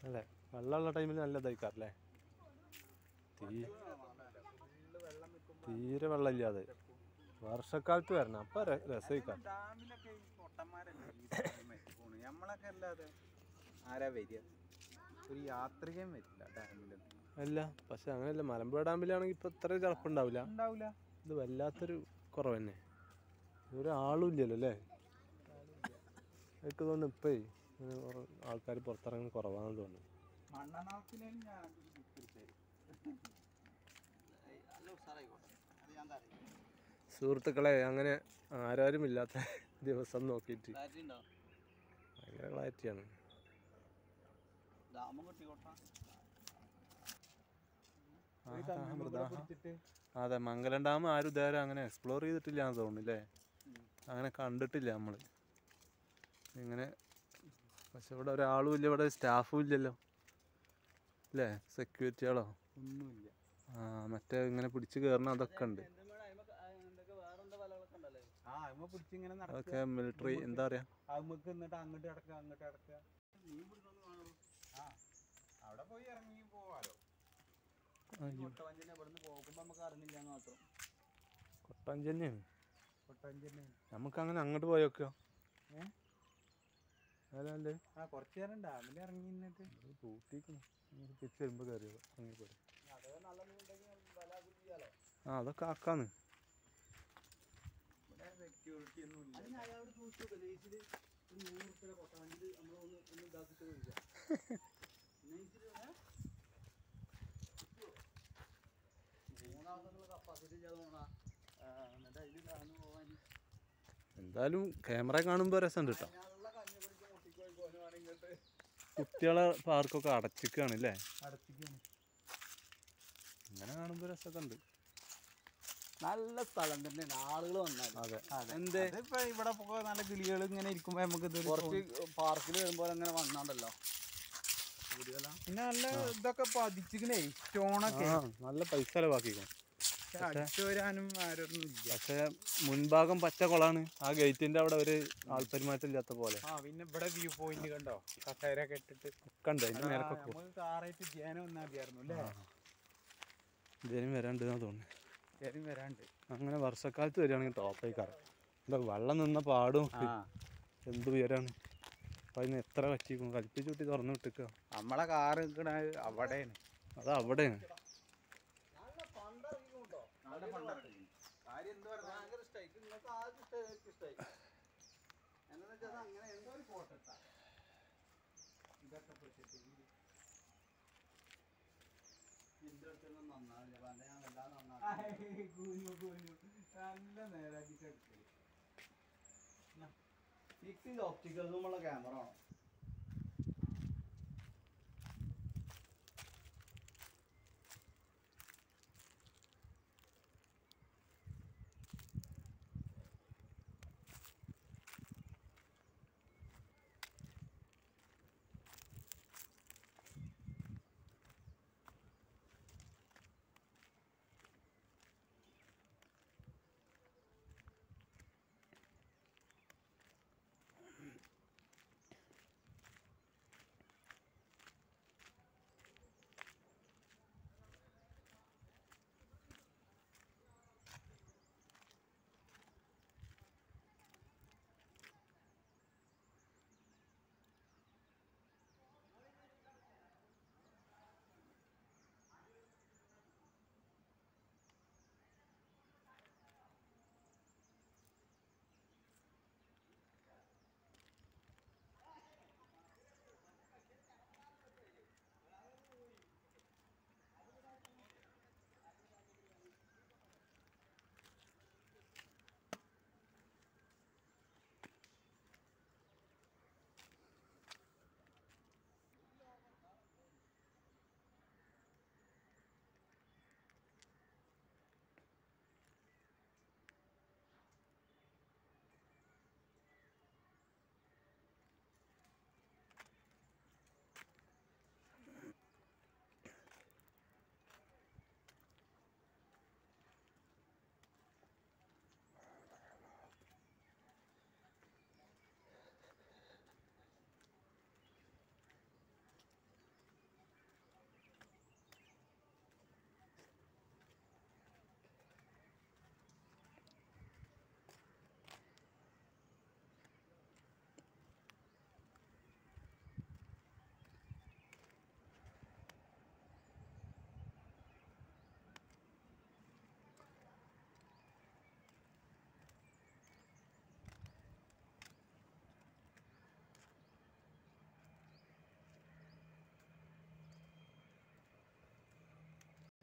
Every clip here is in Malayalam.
അല്ലേ വെള്ളമുള്ള ടൈമിൽ നല്ല ഇതായിക്കാറല്ലേ തീ തീരെ വെള്ളമില്ലാതെ വർഷക്കാലത്ത് വരണം അപ്പൊ രസമായിക്കാം ഡാമിലൊക്കെ ഈ പൊട്ടന്മാരല്ലേ ഈ ഡാമിൽ പോണ് നമ്മളൊക്കെ അല്ലാതെ ആരാ വരിക ഒരു യാത്രികയും വരില്ല ഡാമിലൊന്നും അല്ല പക്ഷെ അങ്ങനെയല്ല മലമ്പുഴ ഡാമിലാണെങ്കിൽ ഇപ്പൊ ഇത്ര ചടപ്പുണ്ടാവില്ല ഉണ്ടാവില്ല ഇത് വല്ലാത്തൊരു കുറവ് തന്നെ ഒരാളും ഇല്ലല്ലോ അല്ലേ എനിക്ക് തോന്നുന്നു ഇപ്പേ ആൾക്കാർ പുറത്തിറങ്ങുന്ന കുറവാണെന്ന് തോന്നുന്നു മണ്ണെണ്ണാക്കിലും ഞാൻ എടുത്തത് സുഹൃത്തുക്കളെ അങ്ങനെ ആരാരും ഇല്ലാത്ത ദിവസം നോക്കിയിട്ട് ഭയങ്കര ക്ലാരിറ്റിയാണ് ഡാമും കിട്ടിക്കോട്ടാ പിടിച്ചിട്ട് അതെ മംഗലം ഡാം ആരും ഇതുവരെ അങ്ങനെ എക്സ്പ്ലോർ ചെയ്തിട്ടില്ല എന്ന് തോന്നുന്നില്ലേ അങ്ങനെ കണ്ടിട്ടില്ല നമ്മൾ ഇങ്ങനെ പക്ഷെ ഇവിടെ ഒരാളും ഇല്ല ഇവിടെ സ്റ്റാഫും ഇല്ലല്ലോ അല്ലേ സെക്യൂരിറ്റികളോ ഒന്നുമില്ല ആ മറ്റേ ഇങ്ങനെ പിടിച്ച് കയറണ അതൊക്കെ ഉണ്ട് എന്തൊക്കെ വേറെന്താ വലകളൊക്കെ ഉണ്ടല്ലേ ആ അമ്മ പിടിച്ചിങ്ങനെ നടക്കുക അതൊക്കെ മിലിറ്ററി എന്താ പറയാ നമുക്ക് എന്നിട്ട് അങ്ങോട്ട് കിടക്കുക അങ്ങോട്ട് കിടക്കുക ആ അവിടെ പോയി ഇറങ്ങി പോവാലോ കൊട്ടവഞ്ചിനെ ഇവിടുന്ന് പോകുമ്പോ നമുക്ക് അറിഞ്ഞില്ല എന്ന് മാത്രം കൊട്ടാഞ്ചന്നെയാണ് കൊട്ടഞ്ചനെ നമുക്ക് അങ്ങനെ അങ്ങോട്ട് പോയോക്കോ ഏ? അതല്ലേ ആ കുറച്ച് നേരം ഡാമിൽ ഇറങ്ങി നിന്നിട്ട് പൂട്ടിക്കണം തിരിച്ച് വരുമ്പോൾ കയറി ഇറങ്ങിപ്പോയി അത് നല്ല മീനുണ്ടെങ്കിൽ വില ചെയ്യാലോ ആ അതൊക്കെ ആക്കാന്ന് ഇവിടെ സെക്യൂരിറ്റി ഒന്നും ഇല്ല അത് ഞാൻ അയാളോട് ചോദിച്ചു ലേസില് ഒരു നൂറ് റുപ്യ കൊട്ടവഞ്ചില് നമ്മൾ ഒന്ന് ഒന്ന് ഇതാക്കിട്ട് വരിക ലേസില് മൂന്നാമത്തെ കപ്പാസിറ്റി ഇല്ലാതെ പോണാ എന്നിട്ട് അതിൽ താഴ്ന്നു പോവാൻ എന്തായാലും ക്യാമറ കാണുമ്പോൾ രസമുണ്ട് കേട്ടോ ഞാനുള്ള കഞ്ഞി കുടിച്ച് മുട്ടിക്കോയി പോകാനാണെങ്കിൽ കുട്ടികളെ പാർക്കൊക്കെ അടച്ചിക്കാണ് അല്ലേ അടച്ചിക്കാണ് ഇങ്ങനെ കാണുമ്പോൾ രസമൊക്കെ ഉണ്ട് നല്ല സ്ഥലം തന്നെയാണ് ആളുകൾ വന്നാൽ അതെ എന്ത് അതിപ്പോ ഇവിടെ പോ- നല്ല കിളികൾ ഇങ്ങനെ ഇരിക്കുമ്പോ നമുക്ക് ഇതൊരു കുറച്ച് പാർക്കിൽ വരുമ്പോൾ അങ്ങനെ വന്നാണ്ടല്ലോ പിന്നെ നല്ല ഇതൊക്കെ പതിച്ചിക്കണേ സ്റ്റോണൊക്കെ ആ നല്ല പൈസ ചെലവാക്കിക്കണം അടിച്ചു വരാനും ആരൊന്നും ഇല്ല പക്ഷെ മുൻഭാഗം പച്ച കുളമാണ് ആ ഗേറ്റിന്റെ അവിടെ ഒരു ആൾപ്പെരുമാറ്റം ഇല്ലാത്ത പോലെ ആ പിന്നെ ഇവിടെ വ്യൂ പോയിന്റ് കണ്ടോ കസേരൊക്കെ ഇട്ടിട്ട് ഒക്കെ ഉണ്ട് അതിന്റെ മേലൊക്കെ പോ- നമുക്ക് കാറായിട്ട് ധ്യാനം വന്നാൽ മതിയായിരുന്നു അല്ലേ ഇതിനും വരാണ്ട് എന്നാ തോന്നുന്നു ധ്യാനം വരാണ്ട് അങ്ങനെ വർഷക്കാലത്ത് വരികയാണെങ്കിൽ ടോപ്പായിക്കാറ് എന്താ വെള്ളം നിന്ന പാടും ആ എന്ത് ഉയരാണ് അപ്പൊ അതിന് എത്ര പറ്റിക്കും കൽപ്പിച്ച് കുട്ടി തുറന്നു വിട്ടിക്കുക നമ്മളെ കാറ് നിൽക്കണ അവിടെയാണ് അത് അവിടെയാണ് ഭയങ്കര ഇഷ്ടമായി നിങ്ങൾക്ക് ആദ്യം ഇഷ്ടമായി എനിക്ക് ഇഷ്ടമായി എന്താണെന്ന് വെച്ചാൽ അങ്ങനെ എന്തോ ഒരു ഫോട്ടോ ഇട്ടാ നിന്റെ അടുത്തൊന്നും നന്നാവില്ല പണ്ട് ഞാൻ എല്ലാം നന്നാക്കി കൂഞ്ഞു കൂഞ്ഞു നല്ല നേരാക്കി എടുത്ത് ഫിക്സിംഗ് ഓപ്റ്റിക്കൽസുമുള്ള ക്യാമറ ആണോ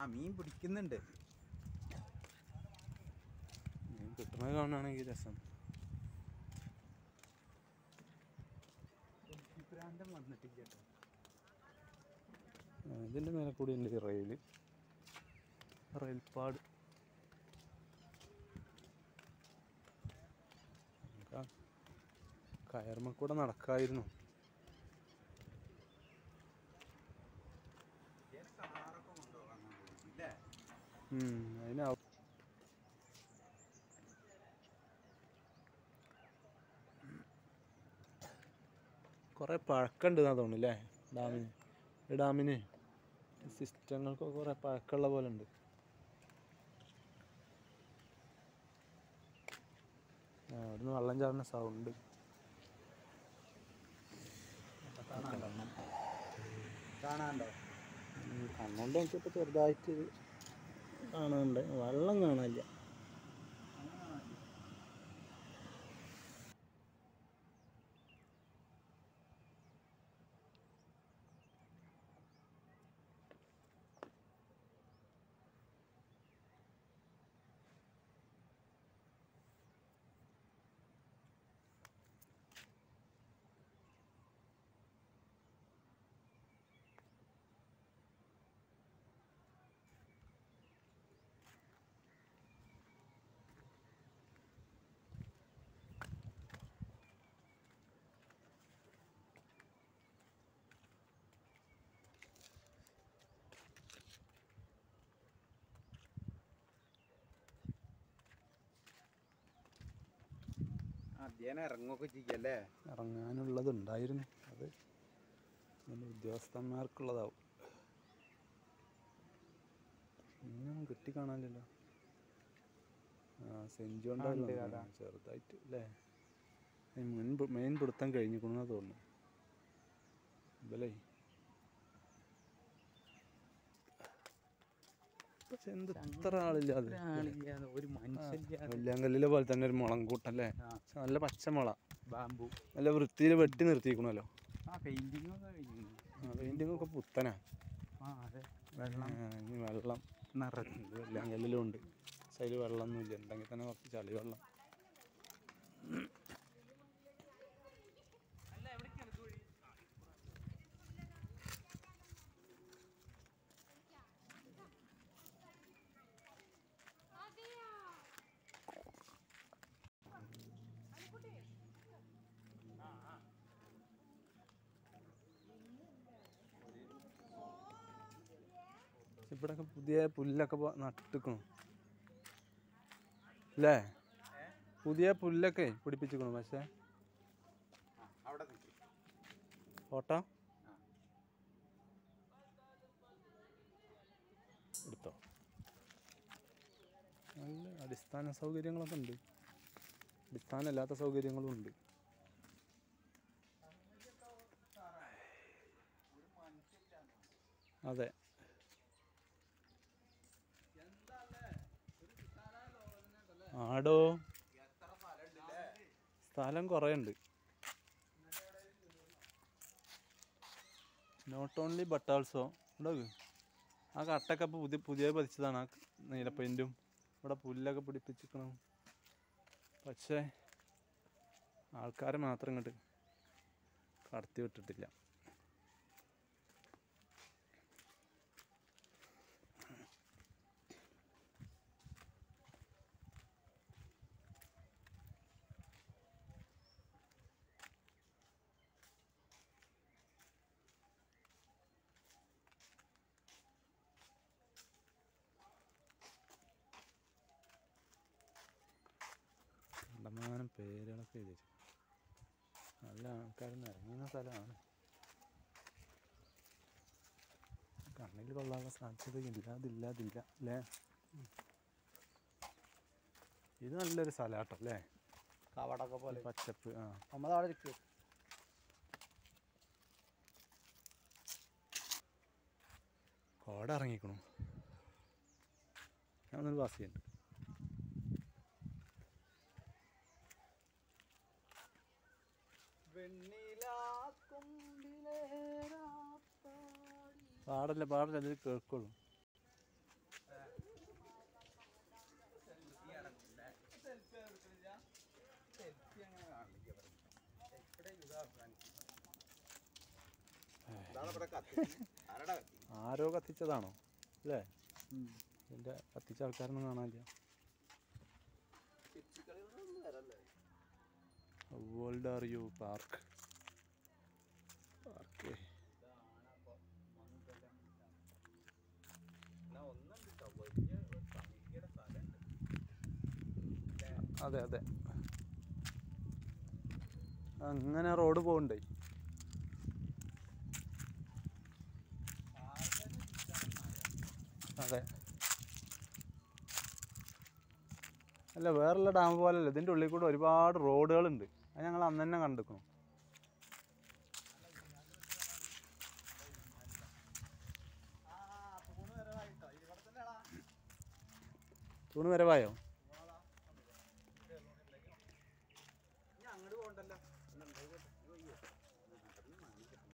ആ മീൻ പിടിക്കുന്നുണ്ട് മീൻ കിട്ടുന്നത് കാണുകയാണെങ്കിൽ രസം ഭ്രാന്തം വന്നിട്ടില്ല കേട്ടോ ആ, ഇതിൻ്റെ മേലെ കൂടി ഉണ്ട് റെയിൽ റെയിൽപ്പാട് നമുക്ക് ആ കയറുമ്മ കൂടെ നടക്കായിരുന്നു കാറൊക്കെ കൊണ്ടുപോകാൻ ഇല്ലേ ഉം, അതിന് അവ- കുറേ പഴക്കമുണ്ട് എന്നാ തോന്നുന്നില്ലേ ഡാമിന് ഈ ഡാമിന് സിസ്റ്റങ്ങൾക്കൊക്കെ കുറേ പഴക്കമുള്ള പോലെ ഉണ്ട് ആ, അവിടുന്ന് വെള്ളം ചാടുന്ന സൗണ്ട് കാണാണ്ടോ കണ്ണുകൊണ്ട് നോക്കിയപ്പോൾ ചെറുതായിട്ട് കാണുന്നുണ്ട് വെള്ളം കാണാനില്ല അധ്യയനം ഇറങ്ങുകയൊക്കെ ചെയ്യല്ലേ ഇറങ്ങാനുള്ളത് ഉണ്ടായിരുന്നു അത് അതിൻ്റെ ഉദ്യോഗസ്ഥന്മാർക്കുള്ളതാവും ഇനിയൊന്നും കിട്ടി കാണാനില്ലല്ലോ ആ സെഞ്ചു ആ, ഉണ്ട്, ഉണ്ടായിരുന്നു അതാ. ചെറുതായിട്ട് അല്ലേ മെയിൻ മെയിൻ പിടുത്തം കഴിഞ്ഞിക്കണെന്നാ തോന്നുന്നു ഇതല്ലേ പക്ഷെ എന്ത് ഇത്ര ആളില്ലാതെ ആളില്ലാതെ ഒരു മനുഷ്യല്ലാതെ മുല്ലാങ്കല്ലിലെ പോലെ തന്നെ ഒരു മുളം കൂട്ടല്ലേ ആ. പക്ഷെ നല്ല പച്ചമുള ബാമ്പു നല്ല വൃത്തിയിൽ വെട്ടി നിർത്തിക്കണല്ലോ ആ പെയിന്റിംഗ് ഒക്കെ കഴിഞ്ഞു പെയിന്റിംഗ് ഒക്കെ പുത്തനാ ആ അതെ വെള്ളം ആ, ഇനി വെള്ളം നിറച്ചുണ്ട് എല്ലാം കല്ലിലും ഉണ്ട് പക്ഷെ അതിൽ വെള്ളമൊന്നുമില്ല ഉണ്ടെങ്കിൽ തന്നെ കുറച്ച് ചളി വെള്ളം ഇവിടെയൊക്കെ പുതിയ പുല്ലൊക്കെ പോ- നട്ടിക്കണു അല്ലേ പുതിയ പുല്ലൊക്കെ പിടിപ്പിച്ചിക്കണു പക്ഷേ അവിടെ നിൽക്കും ഫോട്ടോ എടുത്തോ നല്ല അടിസ്ഥാന സൗകര്യങ്ങളൊക്കെ ഉണ്ട് അടിസ്ഥാനമില്ലാത്ത സൗകര്യങ്ങളും ഉണ്ട് അതെ ആടോ സ്ഥലം കുറേ ഉണ്ട് നോട്ട് ഓൺലി ബട്ട് ഓൾസോ ഉണ്ടാവും ആ കട്ടൊക്കെ ഇപ്പൊ പുതിയ പുതിയ പതിച്ചതാണ് ആ നീലപ്പെയിൻറ്റും ഇവിടെ പുല്ലൊക്കെ പിടിപ്പിച്ചിരിക്കണം പക്ഷേ ആൾക്കാരെ മാത്രം ഇങ്ങോട്ട് കടത്തി വിട്ടിട്ടില്ല കണ്ടമാനം പേരുകളൊക്കെ എഴുതി നല്ല ആൾക്കാരൊന്നും ഇറങ്ങുന്ന സ്ഥലമാണ് കണ്ണിൽ കൊള്ളാനുള്ള സാധ്യത ഇല്ലാതില്ല അതില്ല അല്ലേ ഉം. ഇത് നല്ലൊരു സ്ഥലമാട്ടോ അല്ലേ കവടൊക്കെ പോലെ പച്ചപ്പ് ആ നമ്മളവിടെ ഇരിക്കും കോട ഇറങ്ങിക്കണു ഞാൻ ഒന്നൊരു പാസ് ചെയ്യുന്നുണ്ട് പാടല്ല പാടല്ല ഇത് കേൾക്കുള്ളൂ ഇവിടെ കത്തിച്ച് ആരടാ കത്തി ആരോ കത്തിച്ചതാണോ അല്ലേ ഇതിൻ്റെ കത്തിച്ച ആൾക്കാരൊന്നും കാണാനില്ല world R U park park എന്നാ ഒന്നുണ്ട് കേട്ടോ വലിയ ഒരു ഭയങ്കര സ്ഥലമുണ്ട് അതെ അതെ അങ്ങനെ റോഡ് പോകണ്ടേ അതെ അല്ല വേറുള്ള ഡാം പോലല്ല ഇതിൻ്റെ ഉള്ളിൽ കൂടെ ഒരുപാട് റോഡുകളുണ്ട് അത് ഞങ്ങൾ അന്ന് തന്നെ കണ്ടിക്കണം തൂണ് വരവായോ